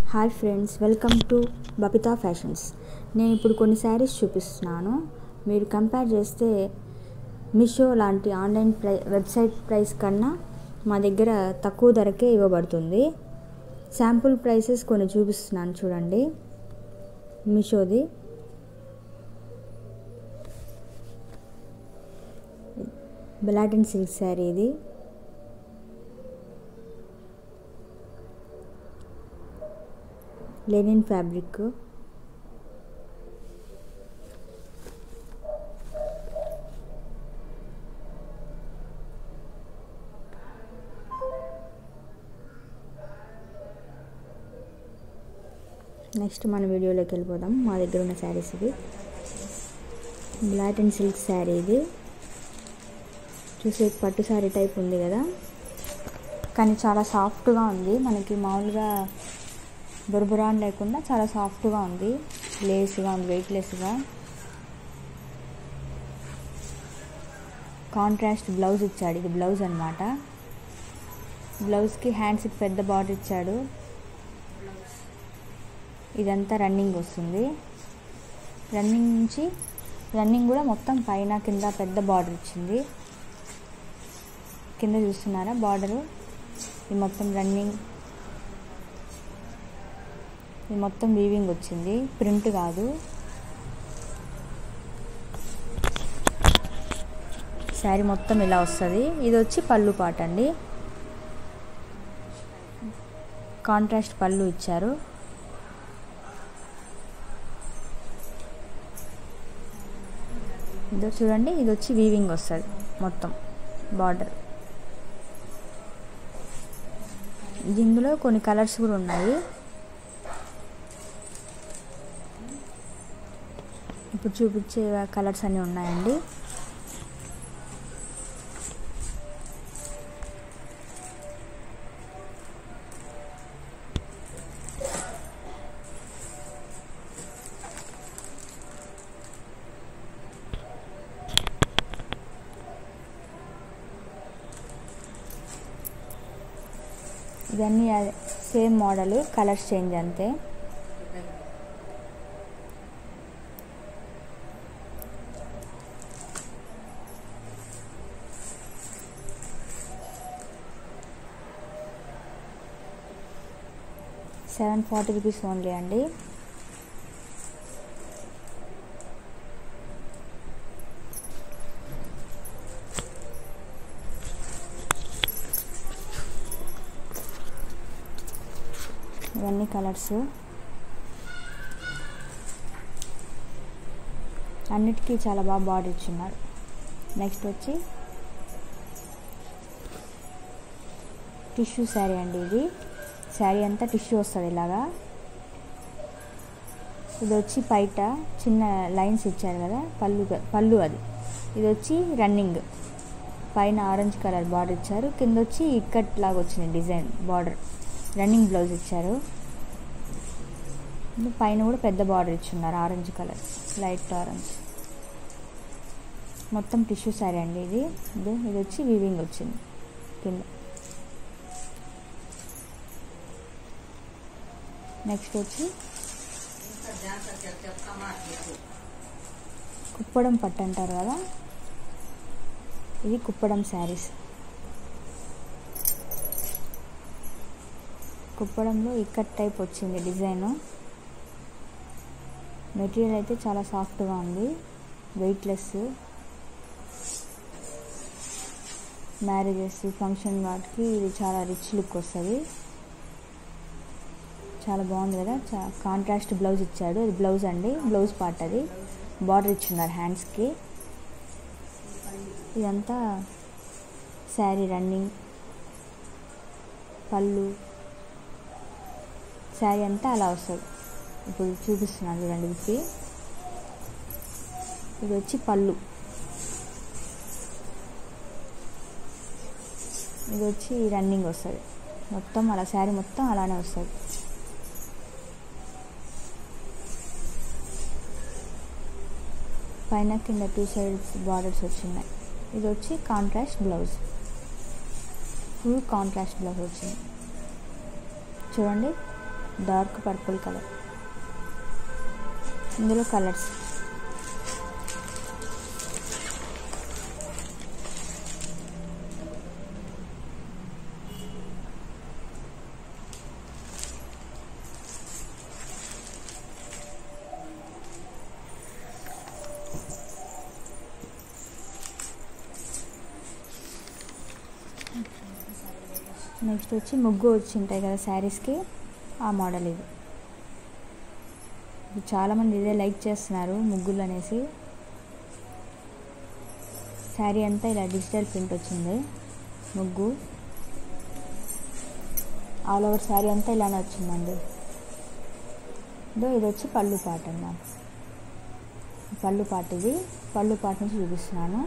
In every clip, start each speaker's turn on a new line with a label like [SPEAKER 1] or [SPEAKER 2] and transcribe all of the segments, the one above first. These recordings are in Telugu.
[SPEAKER 1] hi friends welcome to Babita fashions నేను ఇప్పుడు కొన్ని శారీస్ చూపిస్తున్నాను మీరు కంపేర్ చేస్తే మీషో లాంటి ఆన్లైన్ ప్రై వెబ్సైట్ ప్రైస్ కన్నా మా దగ్గర తక్కువ ధరకే ఇవ్వబడుతుంది శాంపుల్ ప్రైసెస్ కొన్ని చూపిస్తున్నాను చూడండి మీషోది బ్లాక్ అండ్ సిల్క్ శారీ ఇది లెనిన్ ఫ్యాబ్రిక్ నెక్స్ట్ మన వీడియోలోకి వెళ్ళిపోదాం మా దగ్గర ఉన్న శారీస్ ఇవి బ్లాక్ అండ్ సిల్క్ శారీ ఇది చూసే పట్టు శారీ టైప్ ఉంది కదా కానీ చాలా సాఫ్ట్గా ఉంది మనకి మామూలుగా బురబురాన్ లేకుండా చాలా సాఫ్ట్గా ఉంది లేస్గా ఉంది వెయిట్లెస్గా కాంట్రాస్ట్ బ్లౌజ్ ఇచ్చాడు ఇది బ్లౌజ్ అనమాట బ్లౌజ్కి హ్యాండ్స్కి పెద్ద బార్డర్ ఇచ్చాడు ఇదంతా రన్నింగ్ వస్తుంది రన్నింగ్ నుంచి రన్నింగ్ కూడా మొత్తం పైన కింద పెద్ద బార్డర్ ఇచ్చింది కింద చూస్తున్నారా బార్డరు ఇది మొత్తం రన్నింగ్ ఇది మొత్తం వీవింగ్ వచ్చింది ప్రింట్ కాదు శారీ మొత్తం ఇలా వస్తుంది ఇది వచ్చి పళ్ళు పాట అండి కాంట్రాస్ట్ పళ్ళు ఇచ్చారు ఇదో చూడండి ఇది వచ్చి వీవింగ్ వస్తుంది మొత్తం బార్డర్ ఇందులో కొన్ని కలర్స్ కూడా ఉన్నాయి ఇప్పుడు చూపించే కలర్స్ అన్నీ ఉన్నాయండి ఇవన్నీ సేమ్ మోడల్ కలర్స్ చేంజ్ అంతే సెవెన్ ఫార్టీ రూపీస్ ఓన్లీ అండి ఇవన్నీ కలర్స్ అన్నిటికీ చాలా బాగా బార్డర్ ఇచ్చున్నారు నెక్స్ట్ వచ్చి టిష్యూ శారీ అండి ఇది శారీ అంతా టిష్యూ వస్తుంది ఇలాగా ఇది వచ్చి బయట చిన్న లైన్స్ ఇచ్చారు కదా పళ్ళు పళ్ళు అది ఇది వచ్చి రన్నింగ్ పైన ఆరెంజ్ కలర్ బార్డర్ ఇచ్చారు కింద వచ్చి ఇక్కట్ లాగా వచ్చింది డిజైన్ బార్డర్ రన్నింగ్ బ్లౌజ్ ఇచ్చారు పైన కూడా పెద్ద బార్డర్ ఇచ్చున్నారు ఆరెంజ్ కలర్ లైట్ ఆరెంజ్ మొత్తం టిష్యూ శారీ అండి ఇది ఇది ఇది వచ్చి వీవింగ్ వచ్చింది కింద నెక్స్ట్ వచ్చి కుప్పడం పట్టు అంటారు కదా ఇది కుప్పడం శారీస్ కుప్పడంలో ఇక్కట్ టైప్ వచ్చింది డిజైన్ మెటీరియల్ అయితే చాలా సాఫ్ట్గా ఉంది వెయిట్లెస్ మ్యారేజెస్ ఫంక్షన్ వాటికి ఇది చాలా రిచ్ లుక్ వస్తుంది చాలా బాగుంది కదా చా కాంట్రాస్ట్ బ్లౌజ్ ఇచ్చాడు ఇది బ్లౌజ్ అండి బ్లౌజ్ పార్ట్ అది బార్డర్ ఇచ్చున్నారు హ్యాండ్స్కి ఇదంతా శారీ రన్నింగ్ పళ్ళు శారీ అంతా అలా వస్తుంది ఇప్పుడు చూపిస్తున్నాను చూడండి విప్పి ఇది వచ్చి పళ్ళు ఇది వచ్చి రన్నింగ్ వస్తుంది మొత్తం అలా శారీ మొత్తం అలానే వస్తుంది పైన కింద టూ సైడ్స్ బార్డర్స్ వచ్చినాయి ఇది వచ్చి contrast blouse full contrast blouse వచ్చింది చూడండి డార్క్ పర్పుల్ కలర్ ఇందులో కలర్స్ నెక్స్ట్ వచ్చి ముగ్గు వచ్చి ఉంటాయి కదా శారీస్కి ఆ మోడల్ ఇది ఇది చాలామంది ఇదే లైక్ చేస్తున్నారు ముగ్గులు అనేసి శారీ అంతా ఇలా డిజిటల్ ప్రింట్ వచ్చింది ముగ్గు ఆల్ ఓవర్ శారీ అంతా ఇలానే వచ్చిందండి ఇదో ఇది వచ్చి పళ్ళు పాట అన్నమాట పళ్ళు పాట ఇది పళ్ళు పాట నుంచి చూపిస్తున్నాను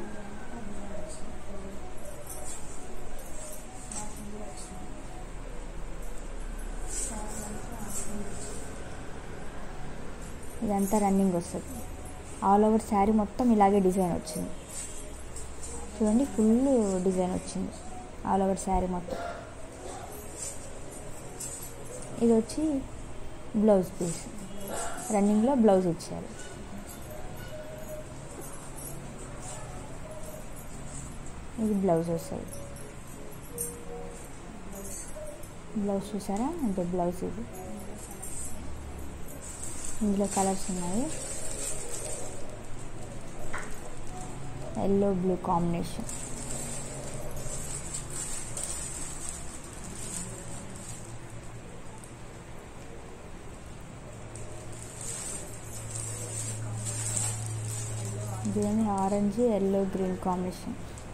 [SPEAKER 1] ఇదంతా రన్నింగ్ వస్తుంది ఆల్ ఓవర్ శారీ మొత్తం ఇలాగే డిజైన్ వచ్చింది చూడండి ఫుల్ డిజైన్ వచ్చింది ఆల్ ఓవర్ శారీ మొత్తం ఇది వచ్చి బ్లౌజ్ పీస్ రన్నింగ్లో బ్లౌజ్ ఇచ్చారు ఇది బ్లౌజ్ వస్తుంది బ్లౌజ్ చూసారా అంటే బ్లౌజ్ ఇది ఇందులో కలర్స్ ఉన్నాయి ఎల్లో బ్లూ కాంబినేషన్ దీని orange yellow green combination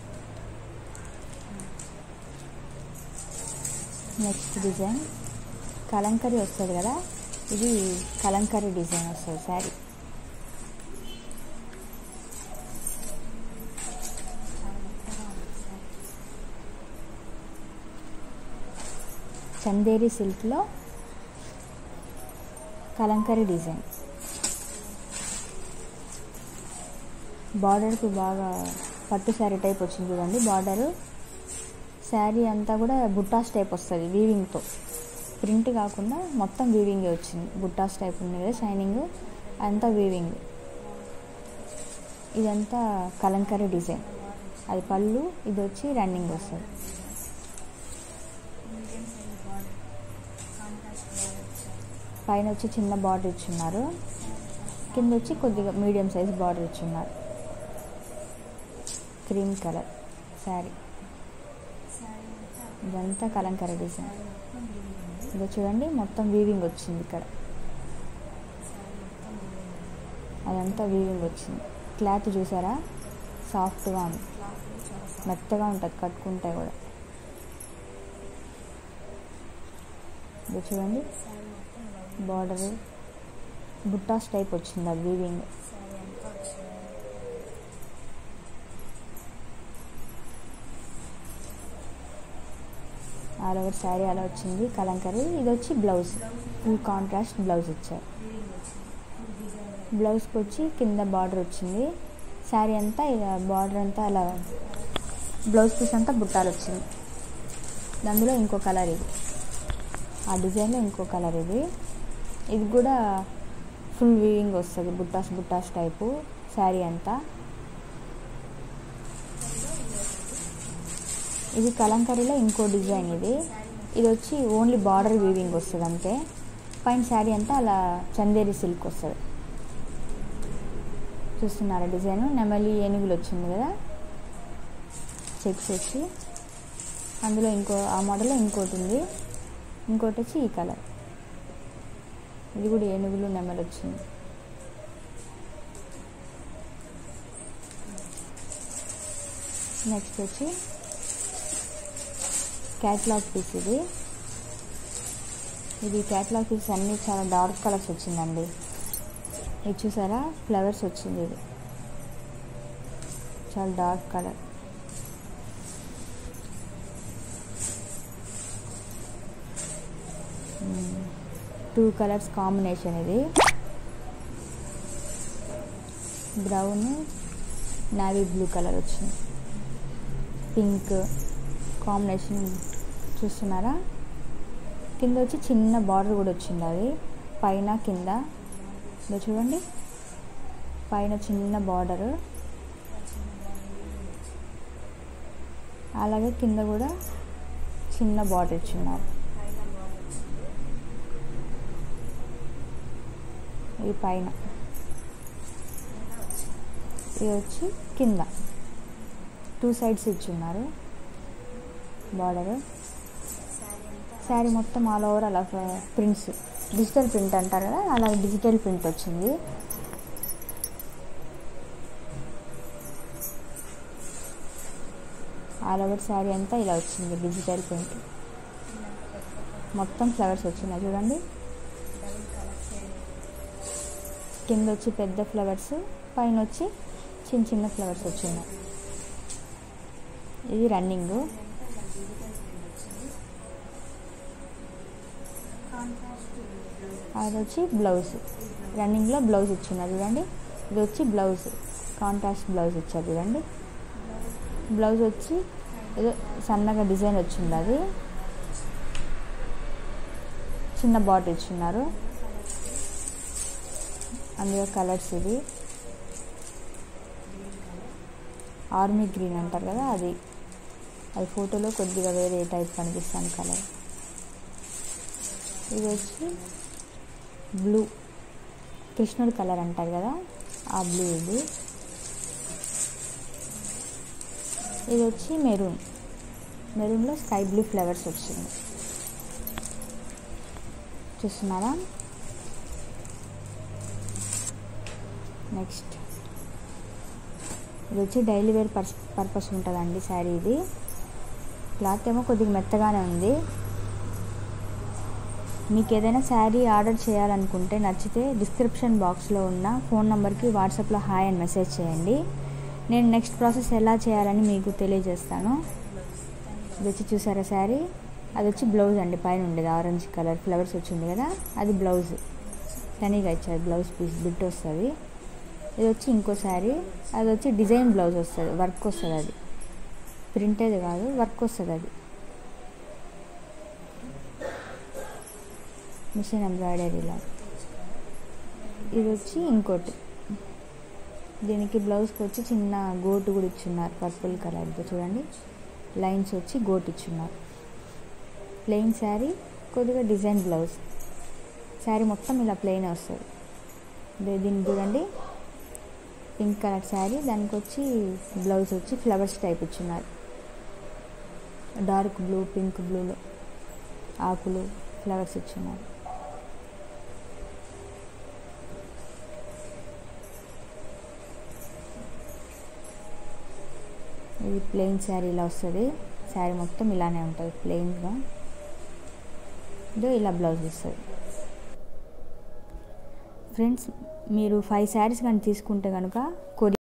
[SPEAKER 1] next design Kalamkari వస్తుంది కదా ఇది కలంకరీ డిజైన్ వస్తుంది శారీ చందేరి సిల్క్లో కలంకరీ డిజైన్ బార్డర్కి బాగా పట్టు శారీ టైప్ వచ్చింది చూడండి బార్డరు శారీ అంతా కూడా బుట్టాస్ టైప్ వస్తుంది వీవింగ్తో ప్రింట్ కాకుండా మొత్తం వీవింగే వచ్చింది బుట్టాస్ టైప్ ఉంది కదా షైనింగ్ అంతా వీవింగ్ ఇదంతా కలంకరీ డిజైన్ అది పళ్ళు ఇది వచ్చి రన్నింగ్ వస్తుంది పైన వచ్చి చిన్న బార్డర్ ఇచ్చున్నారు కింద వచ్చి కొద్దిగా మీడియం సైజ్ బార్డర్ ఇచ్చున్నారు క్రీమ్ కలర్ శారీ ఇదంతా కలంకరీ డిజైన్ ఇదో చూడండి మొత్తం వీవింగ్ వచ్చింది ఇక్కడ అదంతా వీవింగ్ వచ్చింది క్లాత్ చూసారా సాఫ్ట్గా ఉంది మెత్తగా ఉంటుంది కట్టుకుంటే కూడా ఇది చూడండి బార్డర్ బుట్టాస్ టైప్ వచ్చింది అది వీవింగ్ ఆల్ ఓవర్ శారీ అలా వచ్చింది కలంకరీ ఇది వచ్చి బ్లౌజ్ ఫుల్ కాంట్రాస్ట్ బ్లౌజ్ ఇచ్చారు బ్లౌజ్కి వచ్చి కింద బార్డర్ వచ్చింది శారీ అంతా ఇక బార్డర్ అంతా అలా బ్లౌజ్ పీస్ అంతా బుట్టాలు వచ్చింది అందులో ఇంకో కలర్ ఇది ఆ డిజైన్లో ఇంకో కలర్ ఇది ఇది కూడా ఫుల్ వీవింగ్ వస్తుంది బుట్టాస్ బుట్టాస్ టైపు శారీ అంతా ఇది కలంకరీలో ఇంకో డిజైన్ ఇది ఇది వచ్చి ఓన్లీ బార్డర్ వీవింగ్ వస్తుంది అంతే పైన శారీ అంతా అలా చందేరి సిల్క్ వస్తుంది చూస్తున్నారా డిజైన్ నెమలి ఏనుగులు వచ్చింది కదా చెక్స్ వచ్చి అందులో ఇంకో ఆ మోడల్లో ఇంకోటి ఉంది ఇంకోటి వచ్చి ఈ కలర్ ఇది కూడా ఏనుగులు నెమలి వచ్చింది నెక్స్ట్ వచ్చి క్యాట్లాగ్ పీస్ ఇది ఇది క్యాట్లాగ్ పీస్ అన్నీ చాలా డార్క్ కలర్స్ వచ్చిందండి ఇది చూసారా ఫ్లవర్స్ వచ్చింది ఇది చాలా dark colour two colours combination ఇది బ్రౌన్ నావీ బ్లూ కలర్ వచ్చింది పింక్ కాంబినేషన్ చూస్తున్నారా కింద వచ్చి చిన్న బార్డర్ కూడా వచ్చింది అది పైన కింద ఇదో చూడండి పైన చిన్న బార్డర్ అలాగే కింద కూడా చిన్న బార్డర్ ఇచ్చున్నారు ఇది పైన ఇది వచ్చి కింద టూ సైడ్స్ ఇచ్చున్నారు బార్డర్ శారీ మొత్తం ఆల్ ఓవర్ అలా ప్రింట్స్ డిజిటల్ ప్రింట్ అంటారు కదా అలా డిజిటల్ ప్రింట్ వచ్చింది ఆల్ ఓవర్ శారీ అంతా ఇలా వచ్చింది డిజిటల్ ప్రింట్ మొత్తం ఫ్లవర్స్ వచ్చినాయి చూడండి కింద వచ్చి పెద్ద ఫ్లవర్స్ పైన వచ్చి చిన్న చిన్న ఫ్లవర్స్ వచ్చినాయి ఇది రన్నింగ్ అది వచ్చి బ్లౌజ్ రన్నింగ్లో బ్లౌజ్ ఇచ్చున్నారు చూడండి ఇది వచ్చి బ్లౌజ్ కాంట్రాస్ట్ బ్లౌజ్ ఇచ్చారు చూడండి బ్లౌజ్ వచ్చి ఏదో సన్నగా డిజైన్ వచ్చింది అది చిన్న బాట్ ఇచ్చున్నారు అందులో కలర్స్ ఇది ఆర్మీ గ్రీన్ అంటారు కదా అది అది ఫోటోలో కొద్దిగా వేరే టైప్ కనిపిస్తాను కలర్ ఇది వచ్చి బ్లూ కృష్ణుడి కలర్ అంటారు కదా ఆ బ్లూ ఇది ఇది వచ్చి మెరూన్ మెరూన్లో స్కై బ్లూ ఫ్లవర్స్ వచ్చింది చూస్తున్నారా నెక్స్ట్ ఇది వచ్చి డైలీ వేర్ పర్స్ పర్పస్ ఉంటుందండి శారీ ఇది క్లాత్ ఏమో కొద్దిగా మెత్తగానే ఉంది మీకు ఏదైనా శారీ ఆర్డర్ చేయాలనుకుంటే నచ్చితే డిస్క్రిప్షన్ బాక్స్లో ఉన్న ఫోన్ నెంబర్కి వాట్సాప్లో హాయ్ అని మెసేజ్ చేయండి నేను నెక్స్ట్ ప్రాసెస్ ఎలా చేయాలని మీకు తెలియజేస్తాను ఇది వచ్చి చూసారా శారీ అది వచ్చి బ్లౌజ్ అండి పైన ఉండేది ఆరెంజ్ కలర్ ఫ్లవర్స్ వచ్చింది కదా అది బ్లౌజ్ తనీగా ఇచ్చారు బ్లౌజ్ పీస్ బిట్ వస్తుంది ఇది వచ్చి ఇంకో శారీ అది వచ్చి డిజైన్ బ్లౌజ్ వస్తుంది వర్క్ వస్తుంది అది ప్రింటేది కాదు వర్క్ వస్తుంది అది మిషన్ ఎంబ్రాయిడరీలో ఇది వచ్చి ఇంకోటి దీనికి బ్లౌజ్కి వచ్చి చిన్న గోటు కూడా ఇచ్చున్నారు పర్పుల్ కలర్తో చూడండి లైన్స్ వచ్చి గోటు ఇచ్చున్నారు ప్లెయిన్ శారీ కొద్దిగా డిజైన్ బ్లౌజ్ శారీ మొత్తం ఇలా ప్లెయిన్ వస్తుంది దీన్ని చూడండి పింక్ కలర్ శారీ దానికి వచ్చి బ్లౌజ్ వచ్చి ఫ్లవర్స్ టైప్ ఇచ్చున్నారు డార్క్ బ్లూ పింక్ బ్లూలో ఆకులు ఫ్లవర్స్ ఇచ్చున్నారు ఇది ప్లెయిన్ శారీ ఇలా వస్తుంది శారీ మొత్తం ఇలానే ఉంటుంది ప్లెయిన్గా ఇదో ఇలా బ్లౌజ్ వస్తుంది ఫ్రెండ్స్ మీరు ఫైవ్ శారీస్ కానీ తీసుకుంటే కనుక కొరియర్